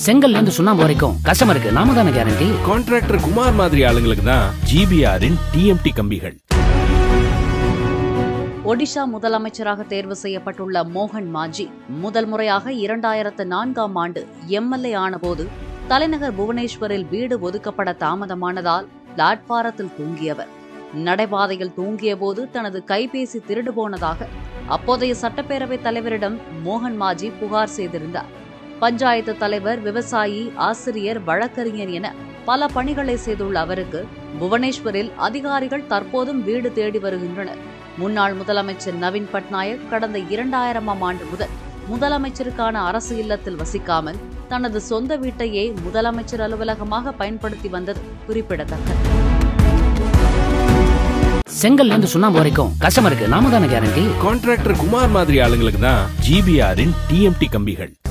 செங்கல்ல இருந்து சுண்ணாம்பு வரைக்கும் கஸ்டமருக்கு நாம தானே கேரண்டி கான்ட்ராக்டர் குமார் மாதிரி ஆளுங்களுக்கு தான் ஜிபிஆரின் டிஎம்டி கம்பிகள் ஒடிஷா முதலமைச்சராக தேர்வு செய்யப்பட்டுள்ள மோகன் மாஜி முதல் முறையாக இரண்டாயிரத்து நான்காம் ஆண்டு எம்எல்ஏ ஆனபோது தலைநகர் புவனேஸ்வரில் வீடு ஒதுக்கப்பட தாமதமானதால் பிளாட்பாரத்தில் தூங்கியவர் நடைபாதையில் தூங்கியபோது தனது கைபேசி திருடு போனதாக அப்போதைய சட்டப்பேரவைத் தலைவரிடம் மோகன் மாஜி புகார் செய்திருந்தார் பஞ்சாயத்து தலைவர் விவசாயி ஆசிரியர் வழக்கறிஞர் என பல பணிகளை செய்துள்ள அவருக்கு புவனேஸ்வரில் அதிகாரிகள் தற்போதும் வீடு தேடி வருகின்றனர் முன்னாள் முதலமைச்சர் நவீன் பட்நாயக் கடந்த இரண்டாயிரமாம் ஆண்டு முதல் முதலமைச்சருக்கான அரசு இல்லத்தில் வசிக்காமல் தனது சொந்த வீட்டையே முதலமைச்சர் அலுவலகமாக பயன்படுத்தி வந்தது குறிப்பிடத்தக்கது செங்கல்ல இருந்து சுண்ணாம்பு வரைக்கும் கஸ்டமருக்கு நாம தானே கேரண்டி கான்ட்ராக்டர் குமார் மாதிரி ஆளுங்களுக்கு தான் ஜிபிஆரின் டிஎம்டி கம்பிகள்